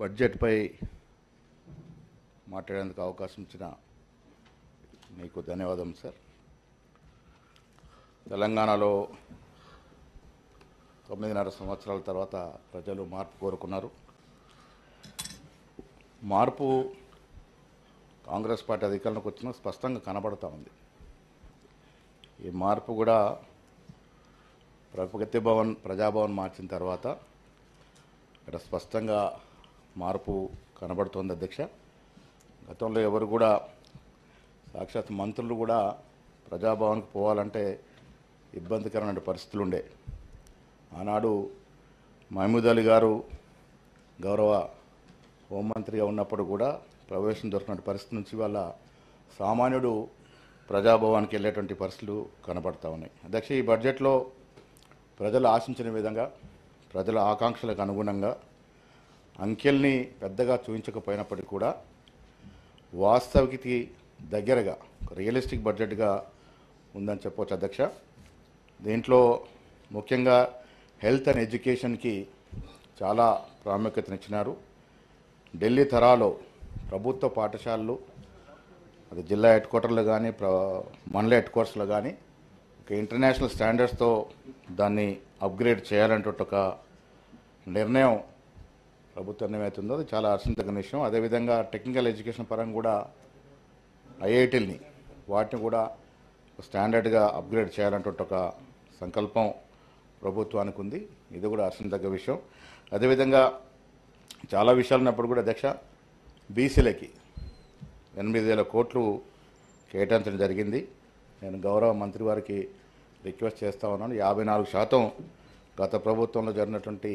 బడ్జెట్పై మాట్లాడేందుకు అవకాశం ఇచ్చిన మీకు ధన్యవాదం సార్ తెలంగాణలో తొమ్మిదిన్నర సంవత్సరాల తర్వాత ప్రజలు మార్పు కోరుకున్నారు మార్పు కాంగ్రెస్ పార్టీ అధికారంలోకి వచ్చిన స్పష్టంగా కనబడతా ఉంది ఈ మార్పు కూడా ప్రగతి భవన్ ప్రజాభవన్ మార్చిన తర్వాత ఇక్కడ స్పష్టంగా మార్పు కనబడుతోంది అధ్యక్ష గతంలో ఎవరు కూడా సాక్షాత్ మంత్రులు కూడా ప్రజాభవన్కి పోవాలంటే ఇబ్బందికరమైన పరిస్థితులు ఉండే ఆనాడు మహమూద్ అలీ గారు గౌరవ హోంమంత్రిగా ఉన్నప్పుడు కూడా ప్రవేశం దొరికిన పరిస్థితి నుంచి వాళ్ళ సామాన్యుడు ప్రజాభవన్కి వెళ్ళేటువంటి పరిస్థితులు కనబడతా ఉన్నాయి అధ్యక్ష ఈ బడ్జెట్లో ప్రజలు ఆశించిన విధంగా ప్రజల ఆకాంక్షలకు అనుగుణంగా అంకెల్ని పెద్దగా చూపించకపోయినప్పటికీ కూడా వాస్తవికతకి దగ్గరగా ఒక రియలిస్టిక్ బడ్జెట్గా ఉందని చెప్పవచ్చు అధ్యక్ష దీంట్లో ముఖ్యంగా హెల్త్ అండ్ ఎడ్యుకేషన్కి చాలా ప్రాముఖ్యతనిచ్చినారు ఢిల్లీ తరాలో ప్రభుత్వ పాఠశాలలు అది జిల్లా హెడ్ క్వార్టర్లో కానీ ప్ర మండల హెడ్ క్వార్టర్స్లో కానీ ఒక ఇంటర్నేషనల్ స్టాండర్డ్స్తో దాన్ని అప్గ్రేడ్ చేయాలంటే ఒక నిర్ణయం ప్రభుత్వం ఏమవుతుందో అది చాలా హర్షించదగిన విషయం అదేవిధంగా టెక్నికల్ ఎడ్యుకేషన్ పరంగా కూడా ఐఐటీలని వాటిని కూడా స్టాండర్డ్గా అప్గ్రేడ్ చేయాలంటే ఒక సంకల్పం ప్రభుత్వానికి ఉంది ఇది కూడా హర్షించదగ్గ విషయం అదేవిధంగా చాలా విషయాలు ఉన్నప్పుడు కూడా అధ్యక్ష బీసీలకి ఎనిమిది వేల కోట్లు కేటాయించడం జరిగింది నేను గౌరవ మంత్రి వారికి రిక్వెస్ట్ చేస్తా ఉన్నాను యాభై నాలుగు శాతం గత ప్రభుత్వంలో జరిగినటువంటి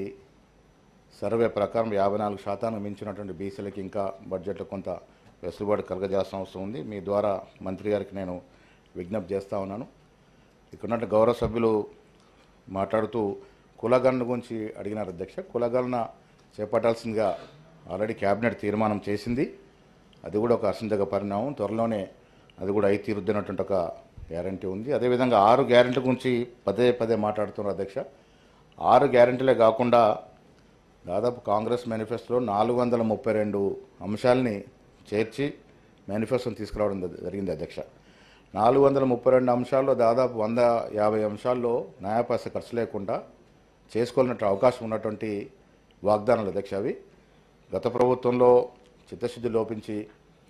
సర్వే ప్రకారం యాభై నాలుగు శాతానికి మించినటువంటి బీసీలకి ఇంకా బడ్జెట్లో కొంత వెసులుబాటు కలగజేయాల్సిన అవసరం ఉంది మీ ద్వారా మంత్రి గారికి నేను విజ్ఞప్తి చేస్తా ఉన్నాను ఇక్కడ గౌరవ సభ్యులు మాట్లాడుతూ కులగణన గురించి అడిగినారు అధ్యక్ష కులగణన చేపట్టాల్సిందిగా ఆల్రెడీ కేబినెట్ తీర్మానం చేసింది అది కూడా ఒక అసంతక పరిణామం త్వరలోనే అది కూడా అయి తీరుద్దినటువంటి ఒక గ్యారంటీ ఉంది అదేవిధంగా ఆరు గ్యారంటీ గురించి పదే పదే మాట్లాడుతున్నారు అధ్యక్ష ఆరు గ్యారంటీలే కాకుండా దాదాపు కాంగ్రెస్ మేనిఫెస్టోలో నాలుగు వందల ముప్పై రెండు అంశాలని చేర్చి మేనిఫెస్టోని తీసుకురావడం జ- జరిగింది అధ్యక్ష నాలుగు వందల ముప్పై రెండు అంశాల్లో దాదాపు వంద యాభై అంశాల్లో న్యాయపాస ఖర్చు లేకుండా చేసుకోవాలన్నట్టు అవకాశం ఉన్నటువంటి వాగ్దానాలు అధ్యక్ష అవి గత ప్రభుత్వంలో చిత్తశుద్ధి లోపించి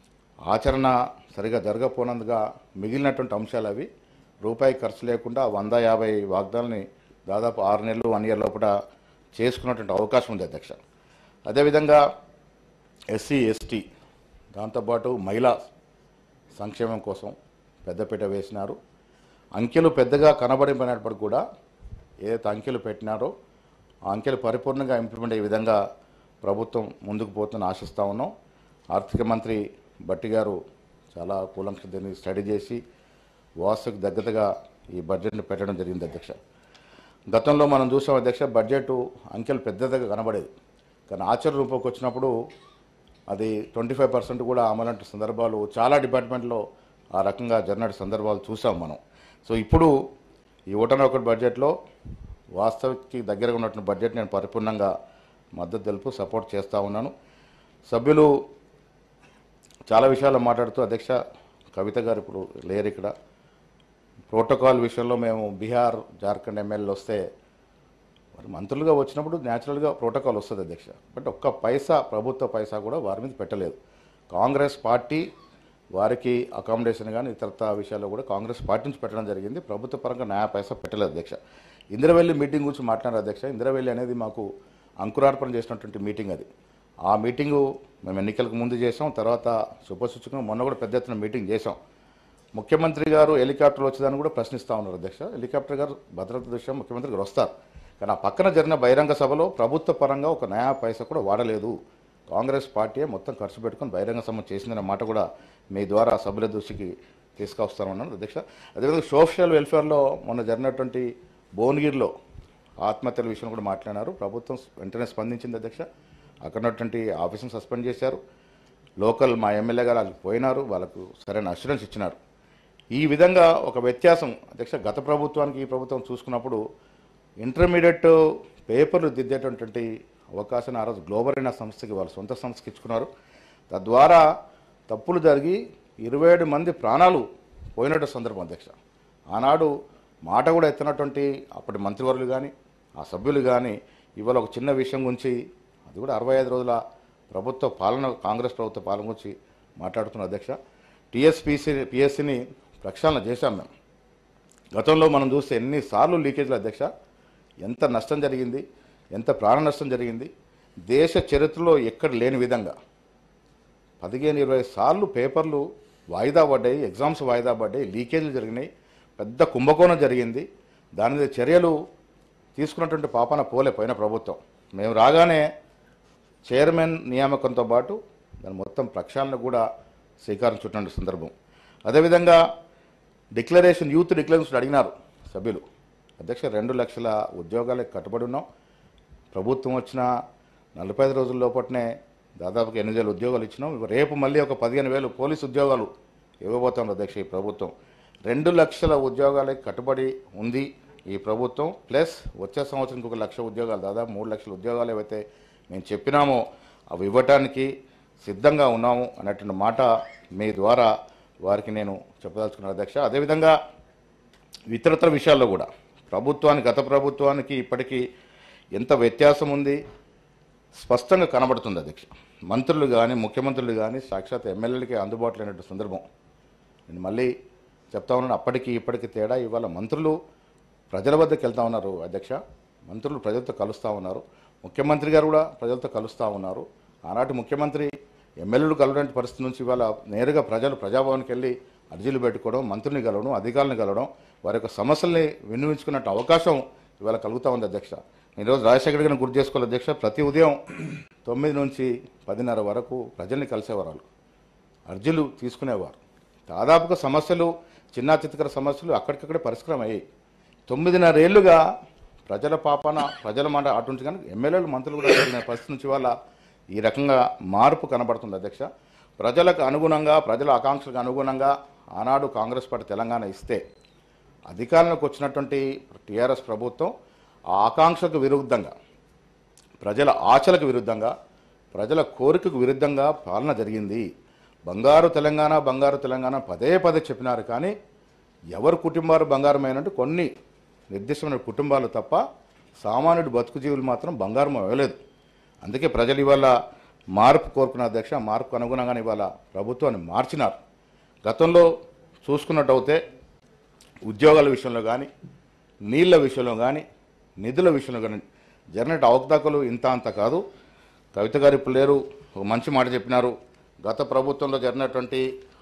ఆచరణ సరిగా జరగపోనందుగా మిగిలినటువంటి అంశాలు అవి రూపాయి ఖర్చు లేకుండా వంద యాభై వాగ్దానాలని దాదాపు ఆరు నెలలు వన్ ఇయర్ లోపల చేసుకున్నటువంటి అవకాశం ఉంది అధ్యక్ష అదేవిధంగా ఎస్సీ ఎస్టీ దాంతోపాటు మహిళా సంక్షేమం కోసం పెద్దపీట వేసినారు అంకెలు పెద్దగా కనబడిపోయినప్పటికీ కూడా ఏదైతే అంకెలు పెట్టినారో ఆ అంకెలు పరిపూర్ణంగా ఇంప్లిమెంట్ అయ్యే విధంగా ప్రభుత్వం ముందుకు పోతుందని ఆశిస్తూ ఉన్నాం ఆర్థిక మంత్రి భట్టి గారు చాలా కూలంక్ష దీన్ని స్టడీ చేసి వాస్తుకు దగ్గరగా ఈ బడ్జెట్ని పెట్టడం జరిగింది అధ్యక్ష గతంలో మనం చూసాం అధ్యక్ష బడ్జెట్ అంకెలు పెద్దదిగా కనబడేది కానీ ఆచరణ రూపంకి వచ్చినప్పుడు అది ట్వంటీ ఫైవ్ పర్సెంట్ కూడా అమలంటే సందర్భాలు చాలా డిపార్ట్మెంట్లో ఆ రకంగా జరిగిన సందర్భాలు చూసాం మనం సో ఇప్పుడు ఈ ఒకటన ఒకటి బడ్జెట్లో వాస్తవికి దగ్గరగా ఉన్నటువంటి బడ్జెట్ నేను పరిపూర్ణంగా మద్దతు తెలుపు సపోర్ట్ చేస్తూ ఉన్నాను సభ్యులు చాలా విషయాలు మాట్లాడుతూ అధ్యక్ష కవిత గారు ఇప్పుడు లేరు ఇక్కడ ప్రోటోకాల్ విషయంలో మేము బీహార్ జార్ఖండ్ ఎమ్మెల్యేలు వస్తే మరి మంత్రులుగా వచ్చినప్పుడు న్యాచురల్గా ప్రోటోకాల్ వస్తుంది అధ్యక్ష బట్ ఒక్క పైసా ప్రభుత్వ పైసా కూడా వారి మీద పెట్టలేదు కాంగ్రెస్ పార్టీ వారికి అకామిడేషన్ కానీ ఇతరత విషయాల్లో కూడా కాంగ్రెస్ పార్టీ నుంచి పెట్టడం జరిగింది ప్రభుత్వ పరంగా న్యాయ పైసా పెట్టలేదు అధ్యక్ష ఇందిరవెల్లి మీటింగ్ గురించి మాట్లాడారు అధ్యక్ష ఇందిరవెల్లి అనేది మాకు అంకురార్పణ చేసినటువంటి మీటింగ్ అది ఆ మీటింగు మేము ఎన్నికలకు ముందు చేసాం తర్వాత శుభసూచకంగా మొన్న కూడా పెద్ద ఎత్తున మీటింగ్ చేసాం ముఖ్యమంత్రి గారు హెలికాప్టర్ వచ్చేదాన్ని కూడా ప్రశ్నిస్తూ ఉన్నారు అధ్యక్ష హెలికాప్టర్ గారు భద్రత దృష్ట్యా ముఖ్యమంత్రి గారు వస్తారు కానీ ఆ పక్కన జరిగిన బహిరంగ సభలో ప్రభుత్వ పరంగా ఒక న్యాయ పైసా కూడా వాడలేదు కాంగ్రెస్ పార్టీ మొత్తం ఖర్చు పెట్టుకొని బహిరంగ సభ చేసిందనే మాట కూడా మీ ద్వారా సభ్యుల దృష్టికి తీసుకొస్తామన్నాను అధ్యక్ష అదేవిధంగా సోషల్ వెల్ఫేర్లో మొన్న జరిగినటువంటి భువనగిరిలో ఆత్మహత్యల విషయం కూడా మాట్లాడినారు ప్రభుత్వం వెంటనే స్పందించింది అధ్యక్ష అక్కడ ఉన్నటువంటి ఆఫీసును సస్పెండ్ చేశారు లోకల్ మా ఎమ్మెల్యే గారు వాళ్ళకి పోయినారు వాళ్ళకు సరైన అష్యూరెన్స్ ఇచ్చినారు ఈ విధంగా ఒక వ్యత్యాసం అధ్యక్ష గత ప్రభుత్వానికి ఈ ప్రభుత్వం చూసుకున్నప్పుడు ఇంటర్మీడియట్ పేపర్లు దిద్దేటటువంటి అవకాశాన్ని ఆ రోజు గ్లోబల్ అయిన సంస్థకి వాళ్ళ సొంత సంస్థకి ఇచ్చుకున్నారు తద్వారా తప్పులు జరిగి ఇరవై ఏడు మంది ప్రాణాలు పోయినట్టు సందర్భం అధ్యక్ష ఆనాడు మాట కూడా ఎత్తినటువంటి అప్పటి మంత్రివర్యులు కానీ ఆ సభ్యులు కానీ ఇవాళ ఒక చిన్న విషయం గురించి అది కూడా అరవై ఐదు రోజుల ప్రభుత్వ పాలన కాంగ్రెస్ ప్రభుత్వ పాలన గురించి మాట్లాడుతున్న అధ్యక్ష టీఎస్పీసీ పిఎస్సిని ప్రక్షాళన చేశాం మేము గతంలో మనం చూస్తే ఎన్నిసార్లు లీకేజ్లు అధ్యక్ష ఎంత నష్టం జరిగింది ఎంత ప్రాణ నష్టం జరిగింది దేశ చరిత్రలో ఎక్కడ లేని విధంగా పదిహేను ఇరవై సార్లు పేపర్లు వాయిదా పడ్డాయి ఎగ్జామ్స్ వాయిదా పడ్డాయి లీకేజీలు జరిగినాయి పెద్ద కుంభకోణం జరిగింది దాని మీద చర్యలు తీసుకున్నటువంటి పాపన పోలే పోయిన ప్రభుత్వం మేము రాగానే చైర్మన్ నియామకంతో పాటు దాని మొత్తం ప్రక్షాళన కూడా శ్రీకారం చుట్టిన సందర్భం అదేవిధంగా డిక్లరేషన్ యూత్ డిక్లరేషన్ అడిగినారు సభ్యులు అధ్యక్ష రెండు లక్షల ఉద్యోగాలకు కట్టుబడి ఉన్నాం ప్రభుత్వం వచ్చిన నలభై ఐదు రోజుల లోపట్నే దాదాపుగా ఎనిమిది వేల ఉద్యోగాలు ఇచ్చినాం ఇవి రేపు మళ్ళీ ఒక పదిహేను వేలు పోలీసు ఉద్యోగాలు ఇవ్వబోతోంది అధ్యక్ష ఈ ప్రభుత్వం రెండు లక్షల ఉద్యోగాలకు కట్టుబడి ఉంది ఈ ప్రభుత్వం ప్లస్ వచ్చే సంవత్సరం ఇంకొక లక్ష ఉద్యోగాలు దాదాపు మూడు లక్షల ఉద్యోగాలు ఏవైతే మేము చెప్పినామో అవి ఇవ్వటానికి సిద్ధంగా ఉన్నాము అన్నటువంటి మాట మీ ద్వారా వారికి నేను చెప్పదలుచుకున్నాను అధ్యక్ష అదేవిధంగా ఇతరత్ర విషయాల్లో కూడా ప్రభుత్వానికి గత ప్రభుత్వానికి ఇప్పటికీ ఎంత వ్యత్యాసం ఉంది స్పష్టంగా కనబడుతుంది అధ్యక్ష మంత్రులు కానీ ముఖ్యమంత్రులు కానీ సాక్షాత్ ఎమ్మెల్యేలకి అందుబాటులో లేనట్టు సందర్భం నేను మళ్ళీ చెప్తా ఉన్నాను అప్పటికి ఇప్పటికి తేడా ఇవాళ మంత్రులు ప్రజల వద్దకు వెళ్తా ఉన్నారు అధ్యక్ష మంత్రులు ప్రజలతో కలుస్తూ ఉన్నారు ముఖ్యమంత్రి గారు కూడా ప్రజలతో కలుస్తూ ఉన్నారు ఆనాటి ముఖ్యమంత్రి ఎమ్మెల్యేలు కలవడానికి పరిస్థితి నుంచి ఇవాళ నేరుగా ప్రజలు ప్రజాభవన్కి వెళ్ళి అర్జీలు పెట్టుకోవడం మంత్రుల్ని కలవడం అధికారులను కలవడం వారి యొక్క సమస్యల్ని వినియోగించుకున్నట్టు అవకాశం ఇవాళ కలుగుతూ ఉంది అధ్యక్ష నేను ఈరోజు రాజశేఖర్ గారిని గుర్తు చేసుకోవాలి అధ్యక్ష ప్రతి ఉదయం తొమ్మిది నుంచి పదిన్నర వరకు ప్రజల్ని కలిసేవారు వాళ్ళు అర్జీలు తీసుకునేవారు దాదాపుగా సమస్యలు చిన్న చిత్తకర సమస్యలు అక్కడికక్కడే పరిష్కారం అయ్యాయి తొమ్మిదిన్నర ఏళ్ళుగా ప్రజల పాపన ప్రజల మాట అటు కానీ ఎమ్మెల్యేలు మంత్రులు కూడా జరిగిన పరిస్థితి నుంచి వల్ల ఈ రకంగా మార్పు కనబడుతుంది అధ్యక్ష ప్రజలకు అనుగుణంగా ప్రజల ఆకాంక్షలకు అనుగుణంగా ఆనాడు కాంగ్రెస్ పార్టీ తెలంగాణ ఇస్తే అధికారంలోకి వచ్చినటువంటి టీఆర్ఎస్ ప్రభుత్వం ఆ ఆకాంక్షకు విరుద్ధంగా ప్రజల ఆశలకు విరుద్ధంగా ప్రజల కోరికకు విరుద్ధంగా పాలన జరిగింది బంగారు తెలంగాణ బంగారు తెలంగాణ పదే పదే చెప్పినారు కానీ ఎవరు కుటుంబాలు బంగారమైనట్టు కొన్ని నిర్దిష్టమైన కుటుంబాలు తప్ప సామాన్యుడి బతుకు జీవులు మాత్రం బంగారం ఇవ్వలేదు అందుకే ప్రజలు ఇవాళ మార్పు కోరుకున్న అధ్యక్ష మార్పుకు అనుగుణంగానే ఇవాళ ప్రభుత్వాన్ని మార్చినారు గతంలో చూసుకున్నట్టయితే ఉద్యోగాల విషయంలో కానీ నీళ్ళ విషయంలో కానీ నిధుల విషయంలో కానీ జరిగినట్టు అవకతవకలు ఇంత అంత కాదు కవిత గారు ఇప్పుడు లేరు ఒక మంచి మాట చెప్పినారు గత ప్రభుత్వంలో జరిగినటువంటి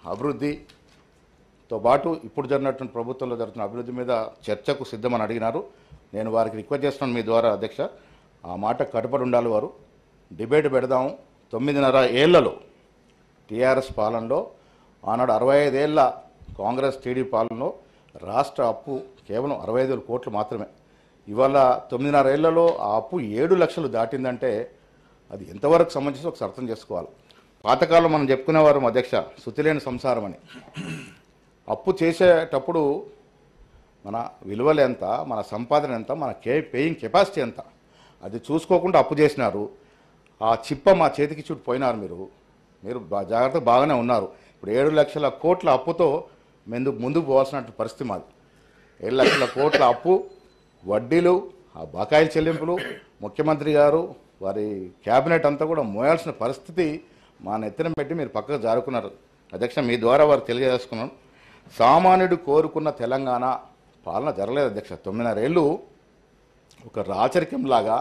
అభివృద్ధితో పాటు ఇప్పుడు జరిగినటువంటి ప్రభుత్వంలో జరుగుతున్న అభివృద్ధి మీద చర్చకు సిద్ధమని అడిగినారు నేను వారికి రిక్వెస్ట్ చేస్తున్నాను మీ ద్వారా అధ్యక్ష ఆ మాట కట్టుబడి ఉండాలి వారు డిబేట్ పెడదాము తొమ్మిదిన్నర ఏళ్లలో టీఆర్ఎస్ పాలనలో ఆనాడు అరవై ఐదేళ్ల కాంగ్రెస్ టీడీ పాలనలో రాష్ట్ర అప్పు కేవలం అరవై ఐదు వేల కోట్లు మాత్రమే ఇవాళ తొమ్మిదిన్నర ఏళ్లలో ఆ అప్పు ఏడు లక్షలు దాటిందంటే అది ఎంతవరకు సంబంధించి ఒకసారి అర్థం చేసుకోవాలి పాతకాలం మనం చెప్పుకునేవారు అధ్యక్ష శుతిలేని సంసారం అని అప్పు చేసేటప్పుడు మన విలువలు ఎంత మన సంపాదన ఎంత మన కే పేయింగ్ కెపాసిటీ ఎంత అది చూసుకోకుండా అప్పు చేసినారు ఆ చిప్ప మా చేతికి చుట్టూ పోయినారు మీరు మీరు బా- జాగ్రత్త బాగానే ఉన్నారు ఇప్పుడు ఏడు లక్షల కోట్ల అప్పుతో ముందు ముందుకు పోవాల్సిన పరిస్థితి మాది ఏడు లక్షల కోట్ల అప్పు వడ్డీలు ఆ బకాయిల చెల్లింపులు ముఖ్యమంత్రి గారు వారి క్యాబినెట్ అంతా కూడా మోయాల్సిన పరిస్థితి మా నెత్తిన పెట్టి మీరు పక్కకు జారుకున్నారు అధ్యక్ష మీ ద్వారా వారు తెలియజేసుకున్నాను సామాన్యుడు కోరుకున్న తెలంగాణ పాలన జరగలేదు అధ్యక్ష తొమ్మిదిన్నరేళ్ళు ఒక రాచరికంలాగా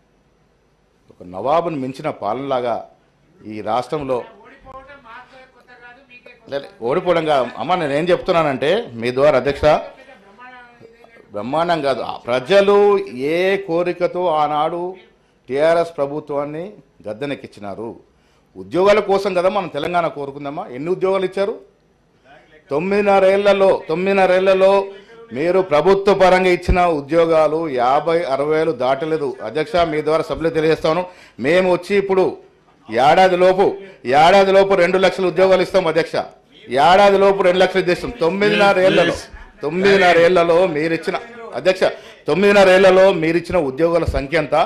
ఒక నవాబును మించిన పాలనలాగా ఈ రాష్ట్రంలో ఓడిపోవటం మాకు కొత్త కాదు మీకే కొత్త లే- ఓడిపోవడం కాదు అమ్మ నేను ఏం చెప్తున్నానంటే మీ ద్వారా అధ్యక్ష పెద్ద బ్రహ్మాండం ఇదే బ్రహ్మాండం కాదు ఆ ప్రజలు ఏ కోరికతో ఆనాడు టీఆర్ఎస్ ప్రభుత్వాన్ని గద్దెనెక్కించినారు ఉద్యోగాల కోసం కదా మనం తెలంగాణ కోరుకుందామా ఎన్ని ఉద్యోగాలు ఇచ్చారు తొమ్మిదిన్నరేళ్లలో తొమ్మిదిన్నరేళ్లలో మీరు ప్రభుత్వ పరంగా ఇచ్చిన ఉద్యోగాలు యాభై అరవై వేలు దాటలేదు అధ్యక్ష మీ ద్వారా సభ్యులు తెలియజేస్తాను మేము వచ్చి ఇప్పుడు ఏడాది లోపు ఏడాది లోపు రెండు లక్షల ఉద్యోగాలు ఇస్తాం అధ్యక్ష ఏడాది లోపు రెండు లక్షలు ఇస్తాం తొమ్మిదిన్నరేళ్లలో తొమ్మిదిన్నరేళ్లలో మీరిచ్చిన అధ్యక్ష తొమ్మిదిన్నరేళ్లలో మీరిచ్చిన ఉద్యోగాల సంఖ్య ఎంత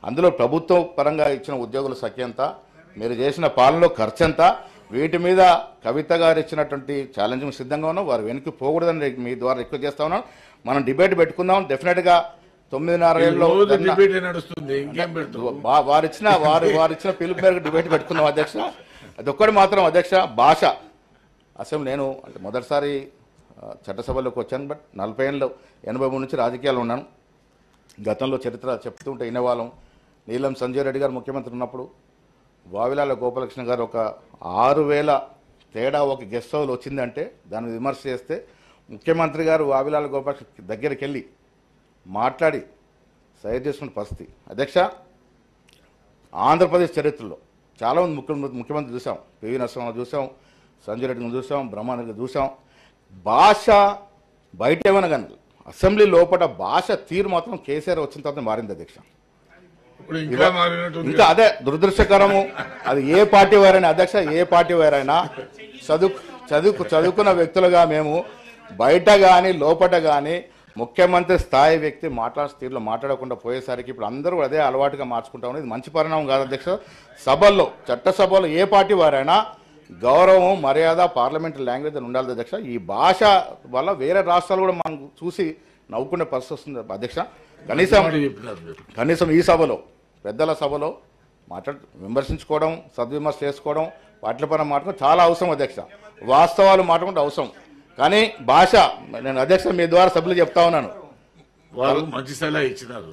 అందులో ప్రభుత్వం పరంగా ఇచ్చిన ఉద్యోగుల సంఖ్య ఎంత మీరు చేసిన పాలనలో ఖర్చు ఎంత వీటి మీద కవిత గారు ఇచ్చినటువంటి ఛాలెంజ్ సిద్ధంగా ఉన్నాం వారు వెనక్కి పోకూడదని మీ ద్వారా రిక్వెస్ట్ చేస్తా ఉన్నాం మనం డిబేట్ పెట్టుకుందాం డెఫినెట్గా తొమ్మిదిన్నర ఏళ్ళలో రోజు ధర్నా- డిబేట్ నడుస్తుంది ఇంకేం పెడతావు వా- వారిచ్చిన వారు వారిచ్చిన పిలుపు మేరకు డిబేట్ పెట్టుకుందాం అధ్యక్ష అది ఒక్కటి మాత్రం అధ్యక్ష భాష అసెంబ్లీ నేను అంటే మొదటిసారి ఆ, చట్టసభలోకి వచ్చాను బట్ నలభై ఏళ్ళు ఎనభై మూడు నుంచి రాజకీయాలు ఉన్నాను గతంలో చరిత్ర చెప్తుంటే వినేవాళ్ళం నీలం సంజయ్ రెడ్డి గారు ముఖ్యమంత్రి ఉన్నప్పుడు వావిలాల గోపాలకృష్ణ గారు ఒక ఆరు వేల తేడా ఒక గెస్ట్ హౌస్ వచ్చిందంటే దాన్ని విమర్శ చేస్తే ముఖ్యమంత్రి గారు వావిలాల గోపాలకృష్ణ దగ్గరికి వెళ్ళి మాట్లాడి సైడ్ చేసుకున్న పరిస్థితి అధ్యక్ష ఆంధ్రప్రదేశ్ చరిత్రలో చాలా మంది ముఖ్యమంత్రి ముఖ్యమంత్రి చూసాం పివి నరసింహరావు చూసాం సంజయ్ రెడ్డిని చూసాం బ్రహ్మానంద చూసాం భాష బయట ఏమైనా కానీ అసెంబ్లీ లోపల భాష తీరు మాత్రం కేసీఆర్ వచ్చిన తర్వాత మారింది అధ్యక్ష ఇప్పుడు ఇంకా మారినట్టుంది ఇంకా అదే దురదృష్టకరము అది ఏ పార్టీ వారైనా అధ్యక్ష ఏ పార్టీ వారైనా చదువు చదువు చదువుకున్న వ్యక్తులుగా మేము బయట కానీ లోపట కానీ ముఖ్యమంత్రి స్థాయి వ్యక్తి మాట్లాడే తీరులో మాట్లాడకుండా పోయేసరికి ఇప్పుడు అందరూ కూడా అదే అలవాటుగా మార్చుకుంటా ఉన్నది ఇది మంచి పరిణామం కాదు అధ్యక్ష సభల్లో చట్టసభలో ఏ పార్టీ వారైనా గౌరవం మర్యాద పార్లమెంటరీ లాంగ్వేజ్ అని ఉండాలి అధ్యక్ష ఈ భాష వల్ల వేరే రాష్ట్రాలు కూడా మనం చూసి నవ్వుకునే పరిస్థితి వస్తుంది అధ్యక్ష కనీసం మాట చెప్పినారు మీరు. కనీసం ఈ సభలో పెద్దల సభలో మాట్లాడు విమర్శించుకోవడం సద్విమర్శ చేసుకోవడం వాటిల పైన మాట్లాడడం చాలా అవసరం అధ్యక్ష వాస్తవాలు మాట్లాడడం అవసరం కానీ భాష నేను అధ్యక్ష మీ ద్వారా సభ్యులు చెప్తా ఉన్నాను వాళ్ళు మంచి సలహా ఇచ్చినారు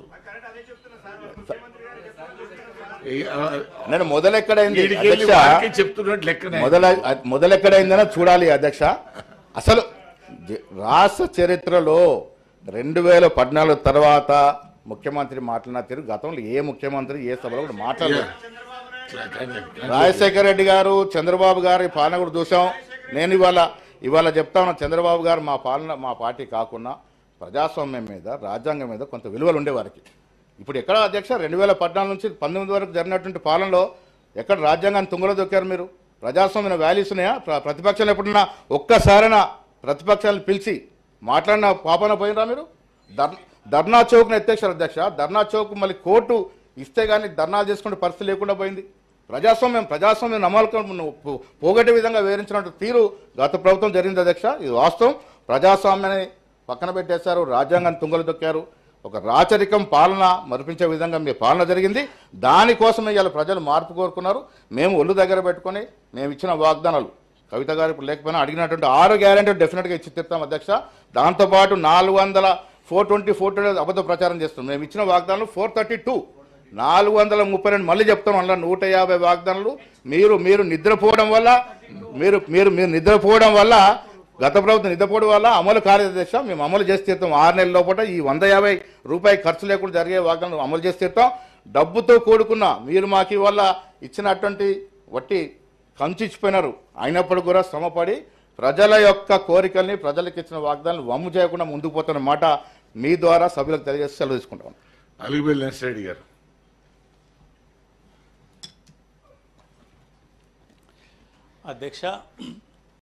ఈ- ఆ, నేను మొదలెక్కడైంది వీడికెళ్ళి అధ్యక్ష వాడికే చెప్తున్నట్టు లెక్కనే మొదల మొదలెక్కడైందని చూడాలి అధ్యక్ష అసలు జ- రాష్ట్ర చరిత్రలో రెండు వేల పద్నాలుగు తర్వాత ముఖ్యమంత్రి మాట్లాడిన తీరు గతంలో ఏ ముఖ్యమంత్రి ఏ సభలో కూడా మాట్లాడలేదు రాజశేఖర రెడ్డి గారు చంద్రబాబు గారి పాలన కూడా చూసాం నేను ఇవాళ ఇవాళ చెప్తా ఉన్నా చంద్రబాబు గారు మా పాలన మా పార్టీ కాకుండా ప్రజాస్వామ్యం మీద రాజ్యాంగం మీద కొంత విలువలు ఉండేవారికి ఇప్పుడు ఎక్కడ అధ్యక్ష రెండు వేల పద్నాలుగు నుంచి పంతొమ్మిది వరకు జరిగినటువంటి పాలనలో ఎక్కడ రాజ్యాంగాన్ని తుంగలో దొక్కారు మీరు ప్రజాస్వామ్య వాల్యూస్ ఉన్నాయా ప్ర- ప్రతిపక్షాలు ఎప్పుడన్నా ఒక్కసారైనా ప్రతిపక్షాలను పిలిచి మాట్లాడిన పాపన పోయినరా మీరు ధర్ ధర్నా చౌక్ని ఎత్తేసారు అధ్యక్ష ధర్నా చౌక్ మళ్ళీ కోర్టు ఇస్తే కానీ ధర్నాలు చేసుకునే పరిస్థితి లేకుండా పోయింది ప్రజాస్వామ్యం ప్రజాస్వామ్యం నమ్మకం పో- పోగొట్టే విధంగా వివరించినట్టు తీరు గత ప్రభుత్వం జరిగింది అధ్యక్ష ఇది వాస్తవం ప్రజాస్వామ్యాన్ని పక్కన పెట్టేశారు రాజ్యాంగాన్ని తుంగలు దొక్కారు ఒక రాచరికం పాలన మరిపించే విధంగా మీ పాలన జరిగింది దానికోసమే ఇవాళ ప్రజలు మార్పు కోరుకున్నారు మేము ఒళ్ళు దగ్గర పెట్టుకొని మేము ఇచ్చిన వాగ్దానాలు కవిత గారు ఇప్పుడు లేకపోయినా అడిగినటువంటి ఆరు గ్యారెంటీ డెఫినెట్గా ఇచ్చి తీరుతాం అధ్యక్ష దాంతోపాటు నాలుగు వందల ఫోర్ ట్వంటీ ఫోర్ ట్వంటీ అబద్ధ ప్రచారం చేస్తున్నాం మేము ఇచ్చిన వాగ్దానాలు ఫోర్ థర్టీ టూ నాలుగు వందల ముప్పై రెండు మళ్ళీ చెప్తాం అందులో నూట యాభై వాగ్దానాలు మీరు మీరు నిద్రపోవడం వల్ల మీరు మీరు మీరు నిద్రపోవడం వల్ల గత ప్రభుత్వం నిద్రపోవడం వల్ల అమలు కాలేదు అధ్యక్ష మేము అమలు చేసి తీరుతాం ఆరు నెలల లోపల ఈ వంద యాభై రూపాయి ఖర్చు లేకుండా జరిగే వాగ్దానం అమలు చేసి తీరుతాం డబ్బుతో కూడుకున్న మీరు మాకు వల్ల ఇచ్చినటువంటి వట్టి కంచిచ్చిపోయినారు అయినప్పుడు కూడా శ్రమపడి ప్రజల యొక్క కోరికల్ని ప్రజలకు ఇచ్చిన వాగ్దానాలు వమ్ము చేయకుండా ముందుకు పోతున్న మాట మీ ద్వారా సభ్యులకు తెలియజేసి సెలవు తీసుకుంటాం అలిగిబెల్లి నర్సిరెడ్డి గారు అధ్యక్ష